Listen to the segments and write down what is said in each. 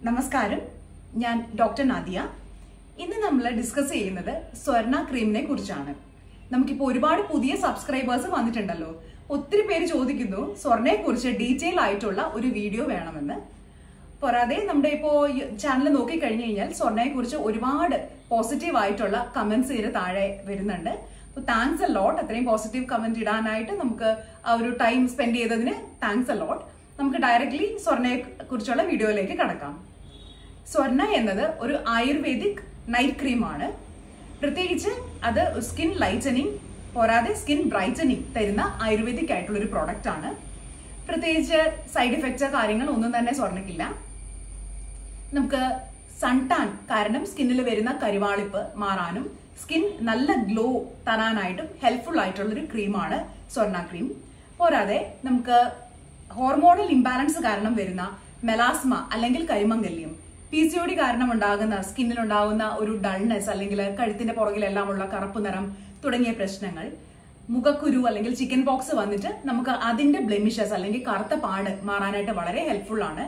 നമസ്കാരം ഞാൻ ഡോക്ടർ നാദിയ ഇന്ന് നമ്മൾ ഡിസ്കസ് ചെയ്യുന്നത് സ്വർണ ക്രീമിനെ കുറിച്ചാണ് നമുക്കിപ്പോൾ ഒരുപാട് പുതിയ സബ്സ്ക്രൈബേഴ്സ് വന്നിട്ടുണ്ടല്ലോ ഒത്തിരി പേര് ചോദിക്കുന്നു സ്വർണയെ കുറിച്ച് ഡീറ്റെയിൽ ആയിട്ടുള്ള ഒരു വീഡിയോ വേണമെന്ന് പോരാതെ നമ്മുടെ ഇപ്പോൾ ചാനൽ നോക്കി കഴിഞ്ഞു കഴിഞ്ഞാൽ സ്വർണയെ കുറിച്ച് ഒരുപാട് പോസിറ്റീവ് ആയിട്ടുള്ള കമന്റ്സ് ഇതിന് താഴെ വരുന്നുണ്ട് അപ്പോൾ താങ്ക്സ് എ ലോട്ട് അത്രയും പോസിറ്റീവ് കമന്റ് ഇടാനായിട്ട് നമുക്ക് ആ ഒരു ടൈം സ്പെൻഡ് ചെയ്തതിന് താങ്ക്സ് എ ലോട്ട് നമുക്ക് ഡയറക്ട്ലി സ്വർണയെ കുറിച്ചുള്ള വീഡിയോയിലേക്ക് കടക്കാം സ്വർണ എന്നത് ഒരു ആയുർവേദിക് നൈറ്റ് ക്രീമാണ് പ്രത്യേകിച്ച് അത് സ്കിൻ ലൈറ്റനിങ് പോരാതെ സ്കിൻ ബ്രൈറ്റനിങ് തരുന്ന ആയുർവേദിക് ആയിട്ടുള്ള ഒരു പ്രോഡക്റ്റ് ആണ് പ്രത്യേകിച്ച് സൈഡ് ഇഫക്ട്സ് കാര്യങ്ങൾ ഒന്നും തന്നെ സ്വർണ്ണക്കില്ല നമുക്ക് സൺ ടാൻ കാരണം സ്കിന്നിൽ വരുന്ന കരിവാളിപ്പ് മാറാനും സ്കിൻ നല്ല ഗ്ലോ തരാനായിട്ടും ഹെൽപ്ഫുൾ ആയിട്ടുള്ള ഒരു ക്രീമാണ് സ്വർണ്ണ ക്രീം പോരാതെ നമുക്ക് ഹോർമോണൽ ഇംബാലൻസ് കാരണം വരുന്ന മെലാസ്മ അല്ലെങ്കിൽ കരിമംഗല്യം പി സി ഒ ഡി കാരണം ഉണ്ടാകുന്ന സ്കിന്നിൽ ഉണ്ടാകുന്ന ഒരു ഡൾനെസ് അല്ലെങ്കിൽ കഴുത്തിന്റെ പുറകിലെല്ലാം ഉള്ള കറുപ്പ് നിറം തുടങ്ങിയ പ്രശ്നങ്ങൾ മുഖക്കുരു അല്ലെങ്കിൽ ചിക്കൻ പോക്സ് വന്നിട്ട് നമുക്ക് അതിന്റെ ബ്ലെമിഷസ് അല്ലെങ്കിൽ കറുത്ത പാട് മാറാനായിട്ട് വളരെ ഹെൽപ്ഫുൾ ആണ്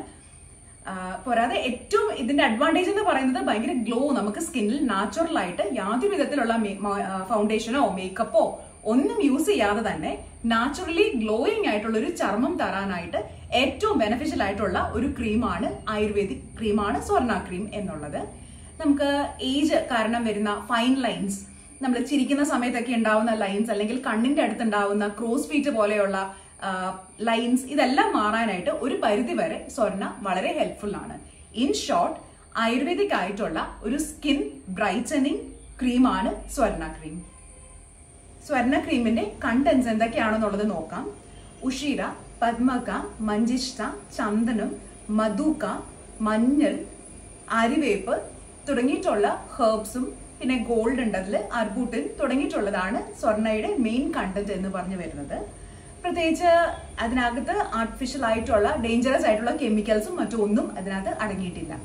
പോരാതെ ഏറ്റവും ഇതിന്റെ അഡ്വാൻറ്റേജ് എന്ന് പറയുന്നത് ഭയങ്കര ഗ്ലോ നമുക്ക് സ്കിന്നിൽ നാച്ചുറൽ ആയിട്ട് യാതൊരു വിധത്തിലുള്ള ഫൗണ്ടേഷനോ മേക്കപ്പോ ഒന്നും യൂസ് ചെയ്യാതെ തന്നെ നാച്ചുറലി ഗ്ലോയിങ് ആയിട്ടുള്ള ഒരു ചർമ്മം തരാനായിട്ട് ഏറ്റവും ബെനഫിഷ്യൽ ആയിട്ടുള്ള ഒരു ക്രീമാണ് ആയുർവേദിക് ക്രീമാണ് സ്വർണ്ണ ക്രീം എന്നുള്ളത് നമുക്ക് ഏജ് കാരണം വരുന്ന ഫൈൻ ലൈൻസ് നമ്മൾ ചിരിക്കുന്ന സമയത്തൊക്കെ ഉണ്ടാവുന്ന ലൈൻസ് അല്ലെങ്കിൽ കണ്ണിന്റെ അടുത്ത് ഉണ്ടാവുന്ന ക്രോസ് ഫീറ്റ് പോലെയുള്ള ലൈൻസ് ഇതെല്ലാം മാറാനായിട്ട് ഒരു പരിധി വരെ സ്വർണ്ണ വളരെ ഹെൽപ്ഫുൾ ആണ് ഇൻ ഷോർട്ട് ആയുർവേദിക് ആയിട്ടുള്ള ഒരു സ്കിൻ ബ്രൈറ്റനിങ് ക്രീമാണ് സ്വർണ്ണ ക്രീം സ്വർണ്ണ ക്രീമിന്റെ കണ്ടന്റ്സ് എന്തൊക്കെയാണെന്നുള്ളത് നോക്കാം ഉഷീര പദ്മക മഞ്ചിഷ്ട ചന്ദനം മധുക്ക മഞ്ഞൾ അരിവേപ്പ് തുടങ്ങിയിട്ടുള്ള ഹെർബ്സും പിന്നെ ഗോൾഡ് ഉണ്ട് അതിൽ അർബൂട്ടിൻ തുടങ്ങിയിട്ടുള്ളതാണ് സ്വർണ്ണയുടെ മെയിൻ കണ്ടന്റ് എന്ന് പറഞ്ഞു വരുന്നത് പ്രത്യേകിച്ച് അതിനകത്ത് ആർട്ടിഫിഷ്യൽ ആയിട്ടുള്ള ഡേഞ്ചറസ് ആയിട്ടുള്ള കെമിക്കൽസും മറ്റും ഒന്നും അതിനകത്ത് അടങ്ങിയിട്ടില്ല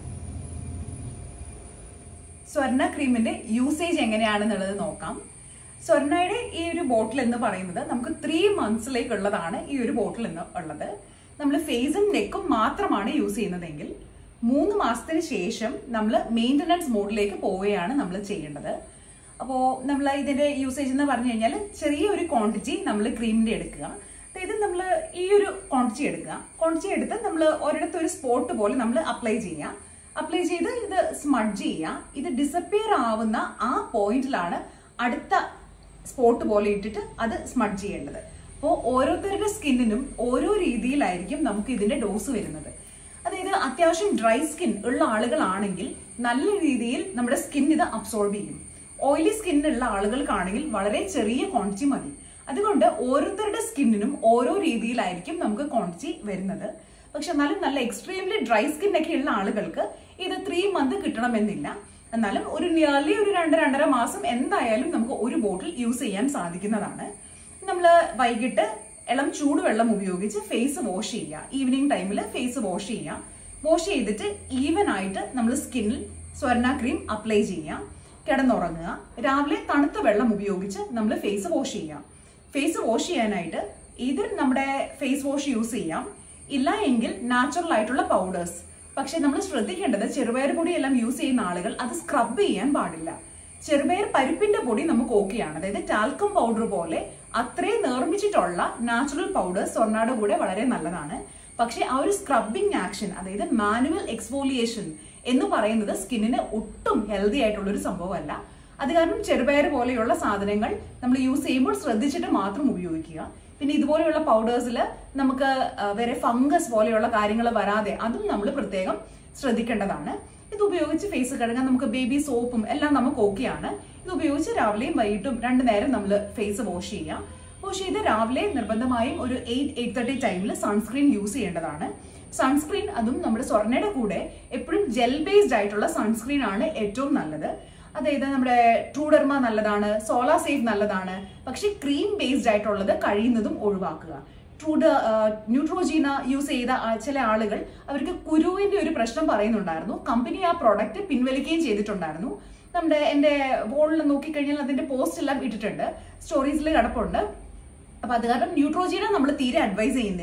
സ്വർണ്ണ ക്രീമിന്റെ യൂസേജ് എങ്ങനെയാണെന്നുള്ളത് നോക്കാം സ്വർണ്ണയുടെ ഈ ഒരു ബോട്ടിൽ എന്ന് പറയുന്നത് നമുക്ക് ത്രീ മന്ത്സിലേക്കുള്ളതാണ് ഈ ഒരു ബോട്ടിൽ എന്ന് ഉള്ളത് നമ്മൾ ഫേസും നെക്കും മാത്രമാണ് യൂസ് ചെയ്യുന്നതെങ്കിൽ മൂന്ന് മാസത്തിന് ശേഷം നമ്മൾ മെയിൻ്റനൻസ് മോഡിലേക്ക് പോവുകയാണ് നമ്മൾ ചെയ്യേണ്ടത് അപ്പോൾ നമ്മൾ ഇതിന്റെ യൂസേജ് എന്ന് പറഞ്ഞു കഴിഞ്ഞാൽ ചെറിയൊരു ക്വാണ്ടിറ്റി നമ്മൾ ക്രീമിന്റെ എടുക്കുക അതായത് നമ്മൾ ഈ ഒരു ക്വാണ്ടിറ്റി എടുക്കുക ക്വാണ്ടിറ്റി എടുത്ത് നമ്മൾ ഒരിടത്ത് ഒരു സ്പോട്ട് പോലെ നമ്മൾ അപ്ലൈ ചെയ്യുക അപ്ലൈ ചെയ്ത് ഇത് സ്മഡ്ജ് ചെയ്യുക ഇത് ഡിസപ്പിയർ ആവുന്ന ആ പോയിന്റിലാണ് അടുത്ത സ്പോട്ട് പോലെ ഇട്ടിട്ട് അത് സ്മഡ്ജ് ചെയ്യേണ്ടത് അപ്പോൾ ഓരോരുത്തരുടെ സ്കിന്നിനും ഓരോ രീതിയിലായിരിക്കും നമുക്ക് ഇതിന്റെ ഡോസ് വരുന്നത് അതായത് അത്യാവശ്യം ഡ്രൈ സ്കിൻ ഉള്ള ആളുകളാണെങ്കിൽ നല്ല രീതിയിൽ നമ്മുടെ സ്കിൻ ഇത് അബ്സോർബ് ചെയ്യും ഓയിലി സ്കിന്നുള്ള ആളുകൾക്കാണെങ്കിൽ വളരെ ചെറിയ ക്വാണ്ടിറ്റി മതി അതുകൊണ്ട് ഓരോരുത്തരുടെ സ്കിന്നിനും ഓരോ രീതിയിലായിരിക്കും നമുക്ക് ക്വാണ്ടിറ്റി വരുന്നത് പക്ഷെ എന്നാലും നല്ല എക്സ്ട്രീംലി ഡ്രൈ സ്കിൻ ഒക്കെ ഉള്ള ആളുകൾക്ക് ഇത് ത്രീ മന്ത് കിട്ടണമെന്നില്ല എന്നാലും ഒരു നിയർലി ഒരു രണ്ട് രണ്ടര മാസം എന്തായാലും നമുക്ക് ഒരു ബോട്ടിൽ യൂസ് ചെയ്യാൻ സാധിക്കുന്നതാണ് നമ്മൾ വൈകിട്ട് ഇളം ചൂടുവെള്ളം ഉപയോഗിച്ച് ഫേസ് വാഷ് ചെയ്യുക ഈവനിങ് ടൈമിൽ ഫേസ് വാഷ് ചെയ്യുക വാഷ് ചെയ്തിട്ട് ഈവൻ ആയിട്ട് നമ്മൾ സ്കിന്നിൽ സ്വർണ്ണ ക്രീം അപ്ലൈ ചെയ്യുക കിടന്നുറങ്ങുക രാവിലെ തണുത്ത വെള്ളം ഉപയോഗിച്ച് നമ്മൾ ഫേസ് വാഷ് ചെയ്യാം ഫേസ് വാഷ് ചെയ്യാനായിട്ട് ഇതിൽ നമ്മുടെ ഫേസ് വാഷ് യൂസ് ചെയ്യാം ഇല്ല എങ്കിൽ നാച്ചുറൽ ആയിട്ടുള്ള പൗഡേഴ്സ് പക്ഷെ നമ്മൾ ശ്രദ്ധിക്കേണ്ടത് ചെറുപയർ പൊടി എല്ലാം യൂസ് ചെയ്യുന്ന ആളുകൾ അത് സ്ക്രബ് ചെയ്യാൻ പാടില്ല ചെറുപയർ പരിപ്പിന്റെ പൊടി നമുക്ക് ഓക്കെയാണ് അതായത് ടാൽക്കം പൗഡർ പോലെ അത്രയും നിർമ്മിച്ചിട്ടുള്ള നാച്ചുറൽ പൗഡർ സ്വർണ്ണയുടെ കൂടെ വളരെ നല്ലതാണ് പക്ഷെ ആ ഒരു സ്ക്രബിംഗ് ആക്ഷൻ അതായത് മാനുവൽ എക്സ്ഫോലിയേഷൻ എന്ന് പറയുന്നത് സ്കിന്നിന് ഒട്ടും ഹെൽത്തി ആയിട്ടുള്ള ഒരു സംഭവമല്ല അത് കാരണം ചെറുപയർ പോലെയുള്ള സാധനങ്ങൾ നമ്മൾ യൂസ് ചെയ്യുമ്പോൾ ശ്രദ്ധിച്ചിട്ട് മാത്രം ഉപയോഗിക്കുക പിന്നെ ഇതുപോലെയുള്ള പൗഡേഴ്സിൽ നമുക്ക് വേറെ ഫംഗസ് പോലെയുള്ള കാര്യങ്ങൾ വരാതെ അതും നമ്മൾ പ്രത്യേകം ശ്രദ്ധിക്കേണ്ടതാണ് ഇത് ഉപയോഗിച്ച് ഫേസ് കഴുകാൻ നമുക്ക് ബേബി സോപ്പും എല്ലാം നമുക്ക് ഓക്കെയാണ് ഇത് ഉപയോഗിച്ച് രാവിലെയും വൈകിട്ടും രണ്ടു നേരം നമ്മൾ ഫേസ് വാഷ് ചെയ്യാം വാഷ് ചെയ്ത് രാവിലെ നിർബന്ധമായും ഒരു എയ്റ്റ് എയ്റ്റ് തേർട്ടി ടൈമിൽ സൺസ്ക്രീൻ യൂസ് ചെയ്യേണ്ടതാണ് സൺസ്ക്രീൻ അതും നമ്മുടെ സ്വർണ്ണയുടെ കൂടെ എപ്പോഴും ജെൽ ബേസ്ഡ് ആയിട്ടുള്ള സൺസ്ക്രീൻ ആണ് ഏറ്റവും നല്ലത് അതായത് നമ്മുടെ ട്രൂഡർമ നല്ലതാണ് സോളാ സേഫ് നല്ലതാണ് പക്ഷെ ക്രീം ബേസ്ഡ് ആയിട്ടുള്ളത് കഴിയുന്നതും ഒഴിവാക്കുക ട്രൂഡ് ന്യൂട്രോജീന യൂസ് ചെയ്ത ചില ആളുകൾ അവർക്ക് കുരുവിന്റെ ഒരു പ്രശ്നം പറയുന്നുണ്ടായിരുന്നു കമ്പനി ആ പ്രോഡക്റ്റ് പിൻവലിക്കുകയും ചെയ്തിട്ടുണ്ടായിരുന്നു നമ്മുടെ എൻ്റെ വോളിൽ നോക്കിക്കഴിഞ്ഞാൽ അതിന്റെ പോസ്റ്റ് എല്ലാം ഇട്ടിട്ടുണ്ട് സ്റ്റോറീസിൽ കിടപ്പുണ്ട് അപ്പൊ അത് കാരണം ന്യൂട്രോജീന നമ്മൾ തീരെ അഡ്വൈസ് ചെയ്യുന്നില്ല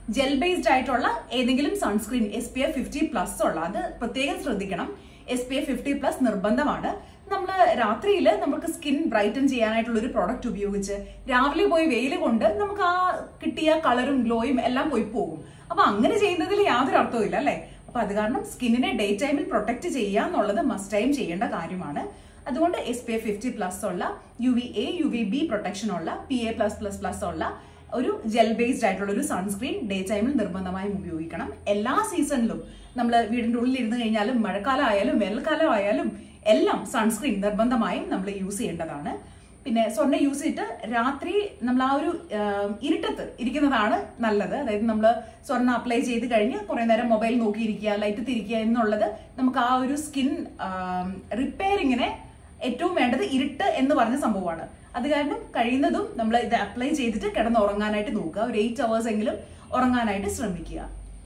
ജെൽ ബേസ്ഡ് ആയിട്ടുള്ള ഏതെങ്കിലും സൺസ്ക്രീൻ എസ് പി എഫ് ഫിഫ്റ്റി പ്ലസ് ഉള്ള അത് പ്രത്യേകം ശ്രദ്ധിക്കണം എസ് പി എഫ് ഫിഫ്റ്റി പ്ലസ് നിർബന്ധമാണ് നമ്മൾ രാത്രിയിൽ നമുക്ക് സ്കിൻ ബ്രൈറ്റൻ ചെയ്യാനായിട്ടുള്ള ഒരു പ്രോഡക്റ്റ് ഉപയോഗിച്ച് രാവിലെ പോയി വെയിൽ കൊണ്ട് നമുക്ക് ആ കിട്ടിയ കളറും ഗ്ലോയും എല്ലാം പോയി പോകും അപ്പൊ അങ്ങനെ ചെയ്യുന്നതിൽ യാതൊരു അർത്ഥവും ഇല്ല അല്ലേ അപ്പൊ അത് കാരണം സ്കിന്നിനെ ഡേ ടൈമിൽ പ്രൊട്ടക്ട് ചെയ്യുക എന്നുള്ളത് മസ്റ്റ് ടൈം ചെയ്യേണ്ട കാര്യമാണ് അതുകൊണ്ട് എസ് പി എഫ് ഫിഫ്റ്റി പ്ലസ് ഉള്ള U V A U V B protection ഉള്ള P A plus plus plus ഉള്ള ഒരു ജെൽ ബേസ്ഡ് ആയിട്ടുള്ള ഒരു സൺസ്ക്രീൻ ഡേ ടൈമിൽ നിർബന്ധമായും ഉപയോഗിക്കണം എല്ലാ സീസണിലും നമ്മൾ വീടിന്റെ ഉള്ളിൽ ഇരുന്ന് കഴിഞ്ഞാലും മഴക്കാലം ആയാലും വേനൽക്കാലം ആയാലും എല്ലാം സൺസ്ക്രീൻ നിർബന്ധമായും നമ്മൾ യൂസ് ചെയ്യേണ്ടതാണ് പിന്നെ സ്വർണ്ണ യൂസ് ചെയ്തിട്ട് രാത്രി നമ്മൾ ആ ഒരു ആഹ്, ഇരുട്ടത്ത് ഇരിക്കുന്നതാണ് നല്ലത് അതായത് നമ്മൾ സ്വർണ്ണ അപ്ലൈ ചെയ്ത് കഴിഞ്ഞ് കുറെ നേരം മൊബൈൽ നോക്കിയിരിക്കുക ലൈറ്റ് തിരിക്കുക എന്നുള്ളത് നമുക്ക് ആ ഒരു സ്കിൻ റിപ്പയറിങ്ങിനെ ഏറ്റവും വേണ്ടത് ഇരുട്ട് എന്ന് പറഞ്ഞ സംഭവമാണ് അത് കാരണം കഴിയുന്നതും നമ്മൾ ഇത് അപ്ലൈ ചെയ്തിട്ട് കിടന്ന് ഉറങ്ങാനായിട്ട് നോക്കുക ഒരു എയ്റ്റ് അവേഴ്സ് എങ്കിലും ഉറങ്ങാനായിട്ട് ശ്രമിക്കുക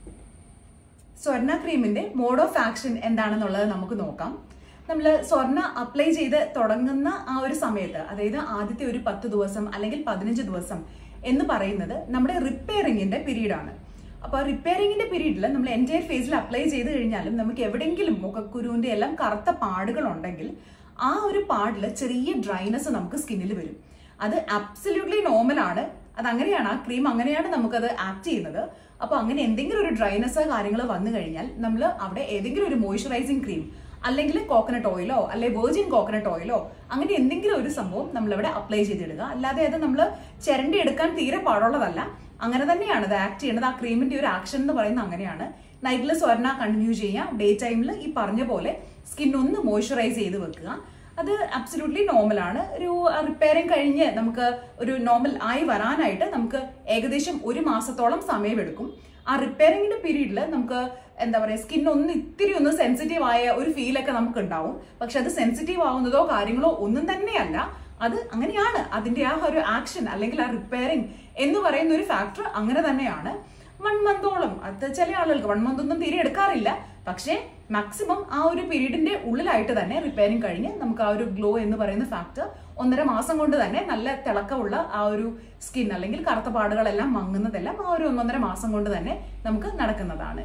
സ്വർണ്ണ ക്രീമിന്റെ മോഡ് ഓഫ് ആക്ഷൻ എന്താണെന്നുള്ളത് നമുക്ക് നോക്കാം നമ്മൾ സ്വർണ്ണ അപ്ലൈ ചെയ്ത് തുടങ്ങുന്ന ആ ഒരു സമയത്ത് അതായത് ആദ്യത്തെ ഒരു പത്ത് ദിവസം അല്ലെങ്കിൽ പതിനഞ്ച് ദിവസം എന്ന് പറയുന്നത് നമ്മുടെ റിപ്പയറിങ്ങിന്റെ പീരീഡ് ആണ് അപ്പൊ റിപ്പയറിങ്ങിന്റെ പീരീഡിൽ നമ്മൾ എൻറ്റയർ ഫേസിൽ അപ്ലൈ ചെയ്ത് കഴിഞ്ഞാലും നമുക്ക് എവിടെയെങ്കിലും മുഖക്കുരുവിന്റെ എല്ലാം കറുത്ത പാടുകൾ ഉണ്ടെങ്കിൽ ആ ഒരു പാടിൽ ചെറിയ ഡ്രൈനെസ് നമുക്ക് സ്കിന്നിൽ വരും അത് അബ്സല്യൂട്ട്ലി നോർമൽ ആണ് അത് അങ്ങനെയാണ് ആ ക്രീം അങ്ങനെയാണ് നമുക്കത് ആക്ട് ചെയ്യുന്നത് അപ്പൊ അങ്ങനെ എന്തെങ്കിലും ഒരു ഡ്രൈനെസ് കാര്യങ്ങൾ വന്നു കഴിഞ്ഞാൽ നമ്മൾ അവിടെ ഏതെങ്കിലും ഒരു മോയ്സ്ചറൈസിങ് ക്രീം അല്ലെങ്കിൽ കോക്കനട്ട് ഓയിലോ അല്ലെ വെർജിൻ കോക്കനട്ട് ഓയിലോ അങ്ങനെ എന്തെങ്കിലും ഒരു സംഭവം നമ്മൾ ഇവിടെ അപ്ലൈ ചെയ്തിടുക അല്ലാതെ അത് നമ്മൾ ചിരണ്ടി എടുക്കാൻ തീരെ പാടുള്ളതല്ല അങ്ങനെ തന്നെയാണ് അത് ആക്ട് ചെയ്യുന്നത് ആ ക്രീമിന്റെ ഒരു ആക്ഷൻ എന്ന് പറയുന്നത് അങ്ങനെയാണ് നൈറ്റിൽ സ്വർണ്ണ കണ്ടിന്യൂ ചെയ്യുക ഡേ ടൈമിൽ ഈ പറഞ്ഞ പോലെ സ്കിൻ ഒന്ന് മോയ്സ്ചറൈസ് ചെയ്ത് വെക്കുക അത് അബ്സല്യൂട്ട്ലി നോർമൽ ആണ് ഒരു റിപ്പയറിങ് കഴിഞ്ഞ് നമുക്ക് ഒരു നോർമൽ ആയി വരാനായിട്ട് നമുക്ക് ഏകദേശം ഒരു മാസത്തോളം സമയമെടുക്കും ആ റിപ്പയറിങ്ങിന്റെ പീരീഡിൽ നമുക്ക് എന്താ പറയുക സ്കിൻ ഒന്ന് ഇത്തിരി ഒന്ന് സെൻസിറ്റീവ് ആയ ഒരു ഫീലൊക്കെ നമുക്ക് ഉണ്ടാവും പക്ഷെ അത് സെൻസിറ്റീവ് ആവുന്നതോ കാര്യങ്ങളോ ഒന്നും തന്നെയല്ല അത് അങ്ങനെയാണ് അതിന്റെ ആ ഒരു ആക്ഷൻ അല്ലെങ്കിൽ ആ റിപ്പയറിങ് എന്ന് പറയുന്ന ഒരു ഫാക്ടർ അങ്ങനെ തന്നെയാണ് വൺ മന്തോളം അത് ചില ആളുകൾക്ക് വൺ മന്ത് ഒന്നും തീരെ എടുക്കാറില്ല പക്ഷേ മാക്സിമം ആ ഒരു പീരീഡിന്റെ ഉള്ളിലായിട്ട് തന്നെ റിപ്പയറിങ് കഴിഞ്ഞ് നമുക്ക് ആ ഒരു ഗ്ലോ എന്ന് പറയുന്ന ഫാക്ടർ ഒന്നര മാസം കൊണ്ട് തന്നെ നല്ല തിളക്കമുള്ള ആ ഒരു സ്കിൻ അല്ലെങ്കിൽ കറുത്ത പാടുകളെല്ലാം മങ്ങുന്നതെല്ലാം ആ ഒരു ഒന്നൊന്നര മാസം കൊണ്ട് തന്നെ നമുക്ക് നടക്കുന്നതാണ്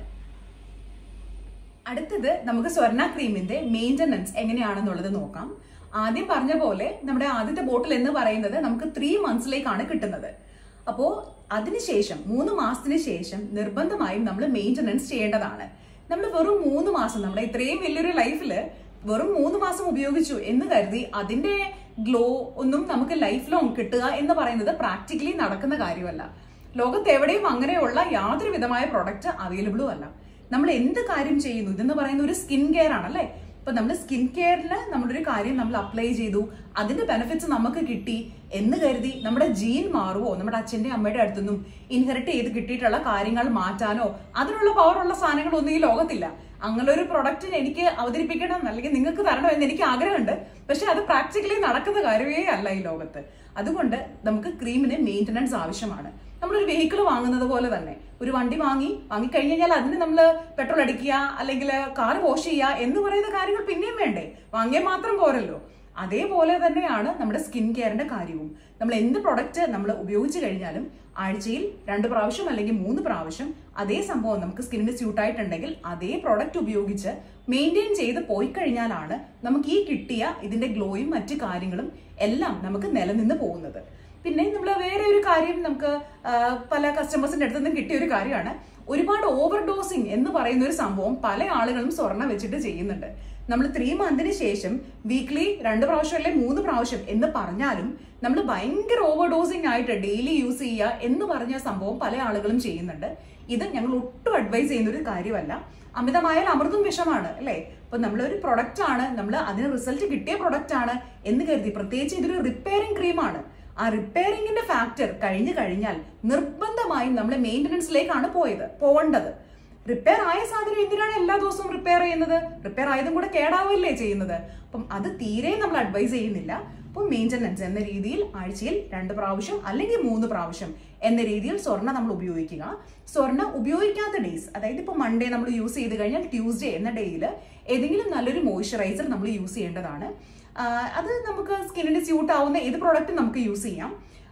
അടുത്തത് നമുക്ക് സ്വർണ്ണ ക്രീമിന്റെ മെയിൻ്റനൻസ് എങ്ങനെയാണെന്നുള്ളത് നോക്കാം ആദ്യം പറഞ്ഞ പോലെ നമ്മുടെ ആദ്യത്തെ ബോട്ടിൽ എന്ന് പറയുന്നത് നമുക്ക് ത്രീ മന്ത്സിലേക്കാണ് കിട്ടുന്നത് അപ്പോ അതിനുശേഷം മൂന്ന് മാസത്തിന് ശേഷം നിർബന്ധമായും നമ്മൾ മെയിൻ്റനൻസ് ചെയ്യേണ്ടതാണ് നമ്മൾ വെറും മൂന്ന് മാസം നമ്മുടെ ഇത്രയും വലിയൊരു ലൈഫിൽ വെറും മൂന്ന് മാസം ഉപയോഗിച്ചു എന്ന് കരുതി അതിന്റെ ഗ്ലോ ഒന്നും നമുക്ക് ലൈഫ് ലോങ് കിട്ടുക എന്ന് പറയുന്നത് പ്രാക്ടിക്കലി നടക്കുന്ന കാര്യമല്ല ലോകത്ത് എവിടെയും അങ്ങനെയുള്ള യാതൊരു വിധമായ പ്രൊഡക്റ്റ് അവൈലബിളും അല്ല നമ്മൾ എന്ത് കാര്യം ചെയ്യുന്നു ഇതെന്ന് പറയുന്ന ഒരു സ്കിൻ കെയർ ആണല്ലേ ഇപ്പൊ നമ്മൾ സ്കിൻ കെയറിൽ നമ്മളൊരു കാര്യം നമ്മൾ അപ്ലൈ ചെയ്തു അതിന്റെ ബെനിഫിറ്റ്സ് നമുക്ക് കിട്ടി എന്ന് കരുതി നമ്മുടെ ജീൻ മാറുവോ നമ്മുടെ അച്ഛന്റെ അമ്മയുടെ അടുത്തുനിന്നും ഇൻഹെറിറ്റ് ചെയ്ത് കിട്ടിയിട്ടുള്ള കാര്യങ്ങൾ മാറ്റാനോ അതിനുള്ള പവറുള്ള സാധനങ്ങളൊന്നും ഈ ലോകത്തില്ല അങ്ങനെ ഒരു പ്രൊഡക്റ്റിന് എനിക്ക് അവതരിപ്പിക്കണം അല്ലെങ്കിൽ നിങ്ങൾക്ക് തരണം എന്ന് എനിക്ക് ആഗ്രഹമുണ്ട് പക്ഷെ അത് പ്രാക്ടിക്കലി നടക്കുന്ന കാര്യമേ അല്ല ഈ ലോകത്ത് അതുകൊണ്ട് നമുക്ക് ക്രീമിന് മെയിൻ്റനൻസ് ആവശ്യമാണ് നമ്മളൊരു വെഹിക്കിൾ വാങ്ങുന്നത് പോലെ തന്നെ ഒരു വണ്ടി വാങ്ങി വാങ്ങിക്കഴിഞ്ഞ് കഴിഞ്ഞാൽ അതിന് നമ്മൾ പെട്രോൾ അടിക്കുക അല്ലെങ്കിൽ കാർ വാഷ് ചെയ്യുക എന്ന് പറയുന്ന കാര്യങ്ങൾ പിന്നെയും വേണ്ടേ വാങ്ങിയാൽ മാത്രം പോരല്ലോ അതേപോലെ തന്നെയാണ് നമ്മുടെ സ്കിൻ കെയറിന്റെ കാര്യവും നമ്മൾ എന്ത് പ്രൊഡക്റ്റ് നമ്മൾ ഉപയോഗിച്ച് കഴിഞ്ഞാലും ആഴ്ചയിൽ രണ്ട് പ്രാവശ്യം അല്ലെങ്കിൽ മൂന്ന് പ്രാവശ്യം അതേ സംഭവം നമുക്ക് സ്കിന്നിന് സ്യൂട്ട് ആയിട്ടുണ്ടെങ്കിൽ അതേ പ്രൊഡക്റ്റ് ഉപയോഗിച്ച് മെയിൻറ്റെയിൻ ചെയ്ത് പോയി കഴിഞ്ഞാലാണ് നമുക്ക് ഈ കിട്ടിയ ഇതിന്റെ ഗ്ലോയും മറ്റു കാര്യങ്ങളും എല്ലാം നമുക്ക് നിലനിന്ന് പോകുന്നത് പിന്നെ നമ്മൾ വേറെ ഒരു കാര്യം നമുക്ക് ആ, പല കസ്റ്റമേഴ്സിന്റെ അടുത്ത് നിന്നും കിട്ടിയ ഒരു കാര്യമാണ് ഒരുപാട് ഓവർ ഡോസിങ് എന്ന് പറയുന്ന ഒരു സംഭവം പല ആളുകളും സ്വർണ്ണ വെച്ചിട്ട് ചെയ്യുന്നുണ്ട് നമ്മൾ ത്രീ മന്തിന് ശേഷം വീക്ക്ലി രണ്ട് പ്രാവശ്യം അല്ലെ മൂന്ന് പ്രാവശ്യം എന്ന് പറഞ്ഞാലും നമ്മൾ ഭയങ്കര ഓവർ ഡോസിങ് ആയിട്ട് ഡെയിലി യൂസ് ചെയ്യുക എന്ന് പറഞ്ഞ സംഭവം പല ആളുകളും ചെയ്യുന്നുണ്ട് ഇത് ഞങ്ങൾ ഒട്ടും അഡ്വൈസ് ചെയ്യുന്ന ഒരു കാര്യമല്ല അമിതമായാൽ അമൃതും വിഷമാണ് അല്ലേ അപ്പൊ നമ്മളൊരു പ്രൊഡക്റ്റ് ആണ് നമ്മൾ അതിന് റിസൾട്ട് കിട്ടിയ പ്രൊഡക്റ്റ് ആണ് എന്ന് കരുതി പ്രത്യേകിച്ച് ഇതൊരു റിപ്പയറിംഗ് ക്രീമാണ് ആ റിപ്പയറിംഗിന്റെ ഫാക്ടർ കഴിഞ്ഞു കഴിഞ്ഞാൽ നിർബന്ധമായും നമ്മൾ മെയിൻ്റനൻസിലേക്കാണ് പോയത് പോവേണ്ടത് റിപ്പയർ ആയ സാധനം എന്തിനാണ് എല്ലാ ദിവസവും റിപ്പയർ ചെയ്യുന്നത് റിപ്പയർ ആയതും കൂടെ കേടാവല്ലേ ചെയ്യുന്നത് അപ്പം അത് തീരെ നമ്മൾ അഡ്വൈസ് ചെയ്യുന്നില്ല അപ്പം മെയിൻ്റനൻസ് എന്ന രീതിയിൽ ആഴ്ചയിൽ രണ്ട് പ്രാവശ്യം അല്ലെങ്കിൽ മൂന്ന് പ്രാവശ്യം എന്ന രീതിയിൽ സ്വർണ്ണ നമ്മൾ ഉപയോഗിക്കുക സ്വർണ്ണ ഉപയോഗിക്കാത്ത ഡേയ്സ് അതായത് ഇപ്പോൾ മൺഡേ നമ്മൾ യൂസ് ചെയ്ത് കഴിഞ്ഞാൽ ട്യൂസ്ഡേ എന്ന ഡേയിൽ ഏതെങ്കിലും നല്ലൊരു മോയ്സ്ചറൈസർ നമ്മൾ യൂസ് ചെയ്യേണ്ടതാണ് ആ, അത് നമുക്ക് സ്കിന്നിന് സ്യൂട്ട് ആവുന്ന ഏത് പ്രോഡക്റ്റും നമുക്ക് യൂസ് ചെയ്യാം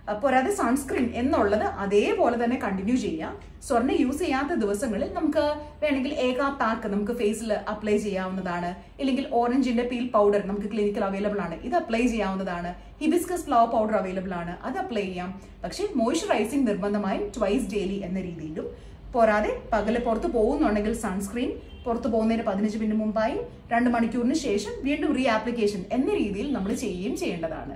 പോരാതെ സൺസ്ക്രീൻ എന്നുള്ളത് അതേപോലെ തന്നെ കണ്ടിന്യൂ ചെയ്യാം സ്വർണ്ണ യൂസ് ചെയ്യാത്ത ദിവസങ്ങളിൽ നമുക്ക് വേണമെങ്കിൽ ഏകാ പാക്ക് നമുക്ക് ഫേസിൽ അപ്ലൈ ചെയ്യാവുന്നതാണ് ഇല്ലെങ്കിൽ ഓറഞ്ചിന്റെ പീൽ പൗഡർ നമുക്ക് ക്ലിനിക്കൽ അവൈലബിൾ ആണ് ഇത് അപ്ലൈ ചെയ്യാവുന്നതാണ് ഹിബിസ്കസ് ഫ്ലവർ പൗഡർ അവൈലബിൾ ആണ് അത് അപ്ലൈ ചെയ്യാം പക്ഷേ മോയ്സ്ചറൈസിങ് നിർബന്ധമായും ട്വൈസ് ഡെയിലി എന്ന രീതിയിലും പോരാതെ പകല് പുറത്ത് പോകുന്നുണ്ടെങ്കിൽ സൺസ്ക്രീൻ പുറത്ത് പോകുന്നതിന് പതിനഞ്ച് മിനിറ്റ് മുമ്പായി രണ്ട് മണിക്കൂറിന് ശേഷം വീണ്ടും റീ ആപ്ലിക്കേഷൻ എന്ന രീതിയിൽ നമ്മൾ ചെയ്യുകയും ചെയ്യേണ്ടതാണ്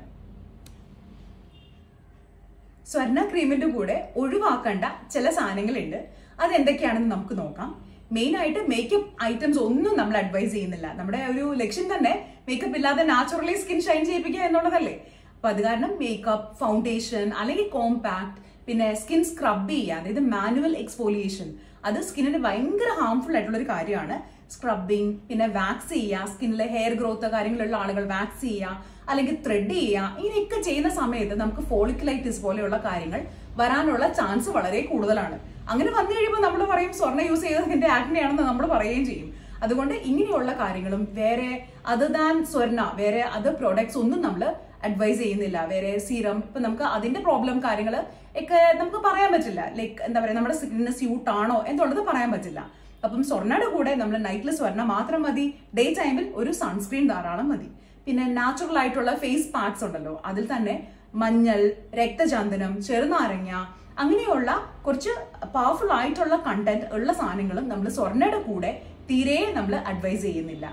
സ്വർണ്ണ ക്രീമിന്റെ കൂടെ ഒഴിവാക്കേണ്ട ചില സാധനങ്ങളുണ്ട് അതെന്തൊക്കെയാണെന്ന് നമുക്ക് നോക്കാം മെയിൻ ആയിട്ട് മേക്കപ്പ് ഐറ്റംസ് ഒന്നും നമ്മൾ അഡ്വൈസ് ചെയ്യുന്നില്ല നമ്മുടെ ഒരു ലക്ഷ്യം തന്നെ മേക്കപ്പ് ഇല്ലാതെ നാച്ചുറലി സ്കിൻ ഷൈൻ ചെയ്യിപ്പിക്കുക എന്നുള്ളതല്ലേ അപ്പൊ അത് കാരണം മേക്കപ്പ് ഫൗണ്ടേഷൻ അല്ലെങ്കിൽ കോമ്പാക്ട് പിന്നെ സ്കിൻ സ്ക്രബ് ചെയ്യുക അതായത് മാനുവൽ എക്സ്ഫോലിയേഷൻ അത് സ്കിന്നിന് ഭയങ്കര ഹാംഫുൾ ആയിട്ടുള്ള ഒരു കാര്യമാണ് സ്ക്രബിങ് പിന്നെ വാക്സ് ചെയ്യുക സ്കിന്നിലെ ഹെയർ ഗ്രോത്ത് കാര്യങ്ങളുള്ള ആളുകൾ വാക്സ് ചെയ്യുക അല്ലെങ്കിൽ ത്രെഡ് ചെയ്യുക ഇങ്ങനെയൊക്കെ ചെയ്യുന്ന സമയത്ത് നമുക്ക് ഫോളിക്കുലൈറ്റിസ് പോലെയുള്ള കാര്യങ്ങൾ വരാനുള്ള ചാൻസ് വളരെ കൂടുതലാണ് അങ്ങനെ വന്നു കഴിയുമ്പോൾ നമ്മൾ പറയും സ്വർണ്ണ യൂസ് ചെയ്തതിന്റെ ആക്നെയാണെന്ന് നമ്മൾ പറയുകയും ചെയ്യും അതുകൊണ്ട് ഇങ്ങനെയുള്ള കാര്യങ്ങളും വേറെ അതർ ദാൻ സ്വർണ്ണ വേറെ അതർ പ്രോഡക്ട്സ് ഒന്നും നമ്മൾ അഡ്വൈസ് ചെയ്യുന്നില്ല വേറെ സീറം ഇപ്പൊ നമുക്ക് അതിന്റെ പ്രോബ്ലം കാര്യങ്ങൾ ഒക്കെ നമുക്ക് പറയാൻ പറ്റില്ല ലൈക്ക് എന്താ പറയുക നമ്മുടെ സ്കിന്നിന് സ്യൂട്ട് ആണോ എന്നുള്ളത് പറയാൻ പറ്റില്ല അപ്പം സ്വർണ്ണയുടെ കൂടെ നമ്മൾ നൈറ്റിൽ സ്വർണ്ണ മാത്രം മതി ഡേ ടൈമിൽ ഒരു സൺസ്ക്രീൻ ധാരാളം മതി പിന്നെ നാച്ചുറൽ ആയിട്ടുള്ള ഫേസ് പാർട്സ് ഉണ്ടല്ലോ അതിൽ തന്നെ മഞ്ഞൾ രക്തചന്ദനം ചെറുനാരങ്ങ അങ്ങനെയുള്ള കുറച്ച് പവർഫുൾ ആയിട്ടുള്ള കണ്ടന്റ് ഉള്ള സാധനങ്ങളും നമ്മൾ സ്വർണ്ണയുടെ കൂടെ തീരെ നമ്മൾ അഡ്വൈസ് ചെയ്യുന്നില്ല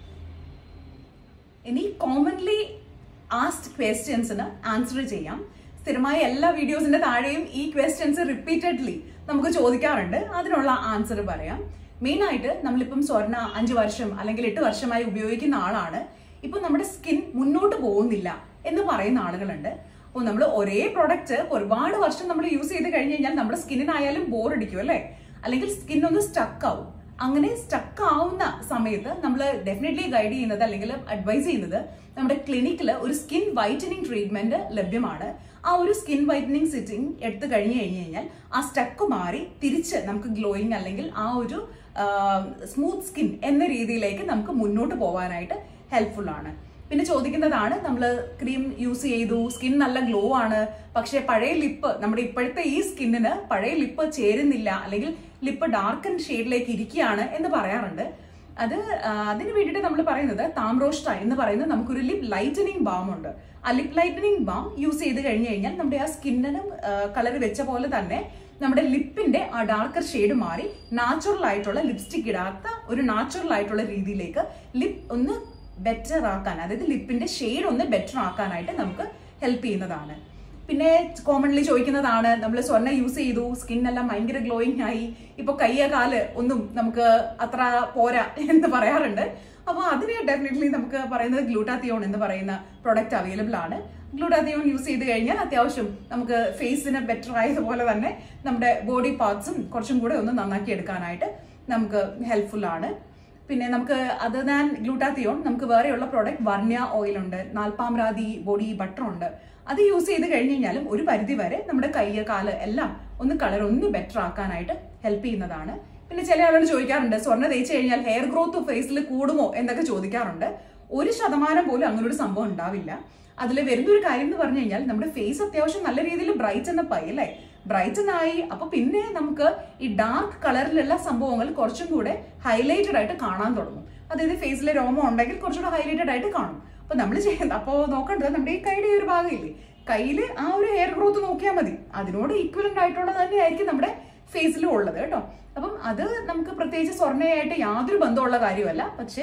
ഇനി കോമൺലി ആസ്റ്റ് ക്വസ്റ്റ്യൻസിന് ആൻസർ ചെയ്യാം സ്ഥിരമായ എല്ലാ വീഡിയോസിന്റെ താഴെയും ഈ ക്വസ്റ്റ്യൻസ് റിപ്പീറ്റഡ്ലി നമുക്ക് ചോദിക്കാറുണ്ട് അതിനുള്ള ആൻസർ പറയാം മെയിൻ ആയിട്ട് നമ്മളിപ്പം സ്വർണ്ണ അഞ്ച് വർഷം അല്ലെങ്കിൽ എട്ട് വർഷമായി ഉപയോഗിക്കുന്ന ആളാണ് ഇപ്പൊ നമ്മുടെ സ്കിൻ മുന്നോട്ട് പോകുന്നില്ല എന്ന് പറയുന്ന ആളുകളുണ്ട് അപ്പോൾ നമ്മൾ ഒരേ പ്രൊഡക്റ്റ് ഒരുപാട് വർഷം നമ്മൾ യൂസ് ചെയ്ത് കഴിഞ്ഞ് കഴിഞ്ഞാൽ നമ്മുടെ സ്കിന്നിനായാലും ബോർ അടിക്കും അല്ലേ അല്ലെങ്കിൽ സ്കിൻ ഒന്ന് സ്റ്റക്ക് ആവും അങ്ങനെ സ്റ്റക്ക് ആവുന്ന സമയത്ത് നമ്മൾ ഡെഫിനറ്റ്ലി ഗൈഡ് ചെയ്യുന്നത് അല്ലെങ്കിൽ അഡ്വൈസ് ചെയ്യുന്നത് നമ്മുടെ ക്ലിനിക്കിൽ ഒരു സ്കിൻ വൈറ്റനിങ് ട്രീറ്റ്മെന്റ് ലഭ്യമാണ് ആ ഒരു സ്കിൻ വൈറ്റനിങ് സിറ്റിംഗ് എടുത്തു കഴിഞ്ഞു കഴിഞ്ഞു കഴിഞ്ഞാൽ ആ സ്റ്റക്ക് മാറി തിരിച്ച് നമുക്ക് ഗ്ലോയിങ് അല്ലെങ്കിൽ ആ ഒരു സ്മൂത്ത് സ്കിൻ എന്ന രീതിയിലേക്ക് നമുക്ക് മുന്നോട്ട് പോകാനായിട്ട് ഹെൽപ്ഫുൾ ആണ് പിന്നെ ചോദിക്കുന്നതാണ് നമ്മൾ ക്രീം യൂസ് ചെയ്തു സ്കിൻ നല്ല ഗ്ലോ ആണ് പക്ഷെ പഴയ ലിപ്പ് നമ്മുടെ ഇപ്പോഴത്തെ ഈ സ്കിന്നിന് പഴയ ലിപ്പ് ചേരുന്നില്ല അല്ലെങ്കിൽ ലിപ്പ് ഡാർക്കൻ ഷെയ്ഡിലേക്ക് ഇരിക്കുകയാണ് എന്ന് പറയാറുണ്ട് അത് ആ, അതിന് വേണ്ടിയിട്ട് നമ്മൾ പറയുന്നത് താമ്രോഷ്ട എന്ന് പറയുന്നത് നമുക്കൊരു ലിപ് ലൈറ്റനിങ് ബാം ഉണ്ട് ആ ലിപ് ലൈറ്റനിങ് ബാം യൂസ് ചെയ്ത് കഴിഞ്ഞു കഴിഞ്ഞാൽ നമ്മുടെ ആ സ്കിന്നിനും കളർ വെച്ച പോലെ തന്നെ നമ്മുടെ ലിപ്പിന്റെ ആ ഡാർക്കർ ഷെയ്ഡ് മാറി നാച്ചുറൽ ആയിട്ടുള്ള ലിപ്സ്റ്റിക് ഇടാത്ത ഒരു നാച്ചുറൽ ആയിട്ടുള്ള രീതിയിലേക്ക് ലിപ്പ് ഒന്ന് ബെറ്റർ ആക്കാൻ അതായത് ലിപ്പിന്റെ ഷെയ്ഡ് ഒന്ന് ബെറ്റർ ആക്കാനായിട്ട് നമുക്ക് ഹെൽപ്പ് ചെയ്യുന്നതാണ് പിന്നെ കോമൺലി ചോദിക്കുന്നതാണ് നമ്മൾ സ്വർണ്ണ യൂസ് ചെയ്തു സ്കിൻ എല്ലാം ഭയങ്കര ഗ്ലോയിങ് ആയി ഇപ്പൊ കയ്യ കാല് ഒന്നും നമുക്ക് അത്ര പോരാ എന്ന് പറയാറുണ്ട് അപ്പോൾ അതിന് ഡെഫിനറ്റ്ലി നമുക്ക് പറയുന്നത് ഗ്ലൂട്ടാത്തിയോൺ എന്ന് പറയുന്ന പ്രൊഡക്റ്റ് അവൈലബിൾ ആണ് ഗ്ലൂട്ടാത്തിയോൺ യൂസ് ചെയ്ത് കഴിഞ്ഞാൽ അത്യാവശ്യം നമുക്ക് ഫേസിന് ബെറ്റർ ആയതുപോലെ തന്നെ നമ്മുടെ ബോഡി പാർട്സും കുറച്ചും കൂടെ ഒന്ന് നന്നാക്കി എടുക്കാനായിട്ട് നമുക്ക് ഹെൽപ്ഫുൾ ആണ് പിന്നെ നമുക്ക് അത് ഞാൻ ഗ്ലൂട്ടാത്തിയോൺ നമുക്ക് വേറെയുള്ള പ്രോഡക്റ്റ് വർണ്യ ഓയിൽ ഉണ്ട് നാൽപ്പാമ്രാതി ബോഡി ബട്ടർ ഉണ്ട് അത് യൂസ് ചെയ്ത് കഴിഞ്ഞ് കഴിഞ്ഞാലും ഒരു പരിധി വരെ നമ്മുടെ കയ്യ് കാല് എല്ലാം ഒന്ന് കളർ ഒന്ന് ബെറ്റർ ആക്കാനായിട്ട് ഹെൽപ്പ് ചെയ്യുന്നതാണ് പിന്നെ ചില ആളുകൾ ചോദിക്കാറുണ്ട് സ്വർണ്ണ തേച്ച് കഴിഞ്ഞാൽ ഹെയർ ഗ്രോത്ത് ഫേസിൽ കൂടുമോ എന്നൊക്കെ ചോദിക്കാറുണ്ട് ഒരു ശതമാനം പോലും അങ്ങനെ ഒരു സംഭവം ഉണ്ടാവില്ല അതിൽ വരുന്ന ഒരു കാര്യം എന്ന് പറഞ്ഞു കഴിഞ്ഞാൽ നമ്മുടെ ഫേസ് അത്യാവശ്യം നല്ല രീതിയിൽ ബ്രൈറ്റ് എന്ന പൈ അല്ലേ ബ്രൈറ്റൻ ആയി അപ്പൊ പിന്നെ നമുക്ക് ഈ ഡാർക്ക് കളറിലുള്ള സംഭവങ്ങൾ കുറച്ചും കൂടെ ഹൈലൈറ്റഡ് ആയിട്ട് കാണാൻ തുടങ്ങും അതായത് ഫേസിലെ രോമം ഉണ്ടെങ്കിൽ കുറച്ചുകൂടെ ഹൈലൈറ്റഡ് ആയിട്ട് കാണും അപ്പൊ നമ്മൾ ചെയ്യുന്നത് അപ്പോൾ നോക്കേണ്ടത് നമ്മുടെ ഈ കൈയുടെ ഈ ഒരു ഭാഗമില്ലേ കയ്യിൽ ആ ഒരു ഹെയർ ഗ്രോത്ത് നോക്കിയാൽ മതി അതിനോട് ഈക്വലന്റ് ആയിട്ടുള്ളത് തന്നെയായിരിക്കും നമ്മുടെ ഫേസിലും ഉള്ളത് കേട്ടോ അപ്പം അത് നമുക്ക് പ്രത്യേകിച്ച് സ്വർണ്ണയായിട്ട് യാതൊരു ബന്ധമുള്ള കാര്യമല്ല പക്ഷേ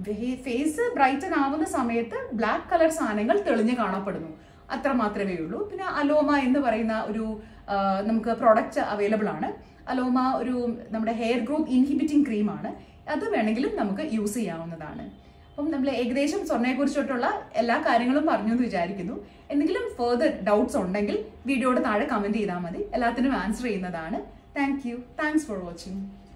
ഫേസ് ബ്രൈറ്റൻ ആവുന്ന സമയത്ത് ബ്ലാക്ക് കളർ സാധനങ്ങൾ തെളിഞ്ഞ് കാണപ്പെടുന്നു അത്ര മാത്രമേ ഉള്ളൂ പിന്നെ അലോമ എന്ന് പറയുന്ന ഒരു ആ, നമുക്ക് പ്രോഡക്റ്റ് അവൈലബിൾ ആണ് അലോമ ഒരു നമ്മുടെ ഹെയർ ഗ്രോത്ത് ഇൻഹിബിറ്റിംഗ് ക്രീമാണ് അത് വേണമെങ്കിലും നമുക്ക് യൂസ് ചെയ്യാവുന്നതാണ് അപ്പം നമ്മൾ ഏകദേശം സ്വർണ്ണയെക്കുറിച്ചിട്ടുള്ള എല്ലാ കാര്യങ്ങളും പറഞ്ഞു എന്ന് വിചാരിക്കുന്നു എന്തെങ്കിലും ഫെർദർ ഡൗട്ട്സ് ഉണ്ടെങ്കിൽ വീഡിയോയുടെ താഴെ കമന്റ് ചെയ്താൽ മതി എല്ലാത്തിനും ആൻസർ ചെയ്യുന്നതാണ് thank you thanks for watching